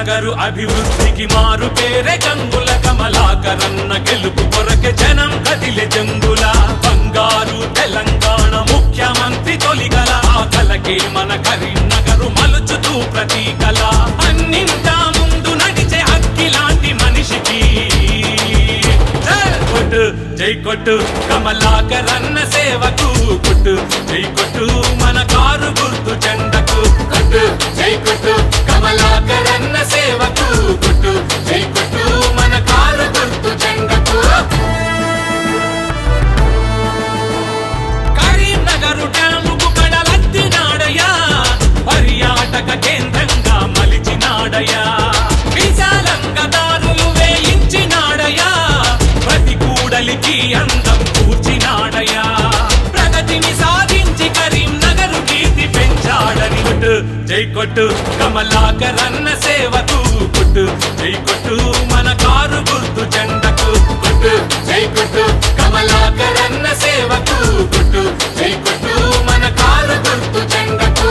కరీంనగరు అభివృద్ధికి మారు పేరే గంగుల కమలాకరన్న గెలుపు కొరకే జనం కదిలే జంగుల బంగారు తెలంగాణ ముఖ్యమంత్రి తొలిగల ఆ కలకే మన కరీంనగరు మలుచుతూ ప్రతీకల అన్నింటా ముందు నడిచే అక్కి లాంటి మనిషికి జై కొట్టు జై కొట్టు కమలాకరన్న సేవకు కొట్టు జై కొట్టు మన కారు గుర్తు జెండకు కొట్టు జై కొట్టు కమలాకరన్న సేవకు కొట్టు జై కొట్టు మన కారు గుర్తు జెండకు కరీంనగరు డ్యాముకు కడలత్తినాడయా పర్యాటక కేంద్రంగా మలిచినాడయా విశాలంగా దారులు వేయించినాడయా ప్రతి కూడలికి అందం కూర్చినాడయా ప్రగతిని సాధించి కరీంనగరు కీర్తి పెంచాడని కొట్టు జై కొట్టు కమలాకరన్న సేవకు కొట్టు జై కొట్టు మన కారు గుర్తు జెండకు కొట్టు జై కొట్టు కమలాకరన్న సేవకు కొట్టు జై కొట్టు మన కారు గుర్తు జెండకు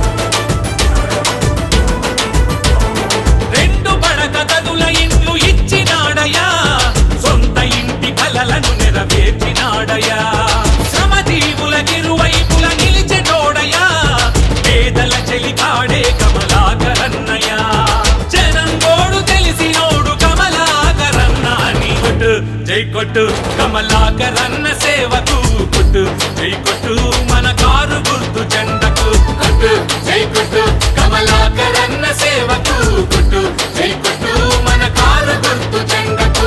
రెండు పడక గదుల ఇండ్లు ఇచ్చినాడయా సొంత ఇంటి కలలను నెరవేర్చినాడయా శ్రమజీవులకి ఇరువైపుల నిలిచెటోడయా పేదల చెలికాడే కమలాకరన్నయ్యా జనం గోడు తెలిసినోడు కమలాకరన్న అని కొట్టు జై కొట్టు కమలాకరన్న సేవకు కొట్టు జై కొట్టు మన కారు గుర్తు జెండకు కొట్టు జై కొట్టు కమలాకరన్న సేవకు కొట్టు జై కొట్టు మన కారు గుర్తు జెండకు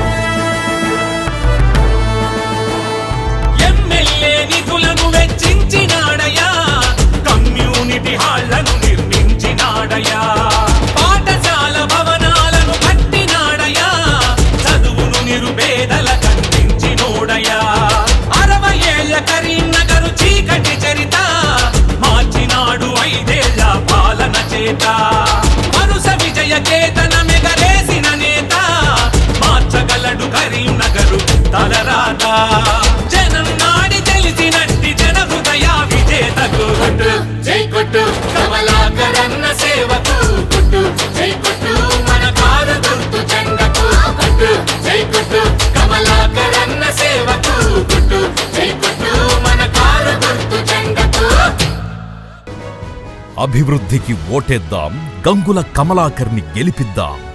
ఎమ్మెల్యే నిధులను వెచ్చించినాడయా కమ్యూనిటీ హాళ్లను నిర్మించినాడయా పాఠశాల భవనాలను కట్టినాడయా చదువును నిరుపేదల కందించినోడయా అరవై ఏళ్ల కరీంనగరు చీకటి చరిత మార్చినాడు ఐదేళ్ల పాలన చేత వరుస విజయ కేతన మెగరేసిన నేత మార్చగలడు కరీంనగరు తలరాత జనం నాడి తెలిసినట్టి జన హృదయ విజేతకు కొట్టు జై కొట్టు కమలాకరన్న సేవకు కొట్టు జై కొట్టు మన కారు గుర్తు జెండకు కొట్టు జై కొట్టు కమలాకరన్న సేవకు కొట్టు జై కొట్టు మన కారు గుర్తు జెండకు అభివృద్ధికి ఓటేద్దాం గంగుల కమలాకర్ని గెలిపిద్దాం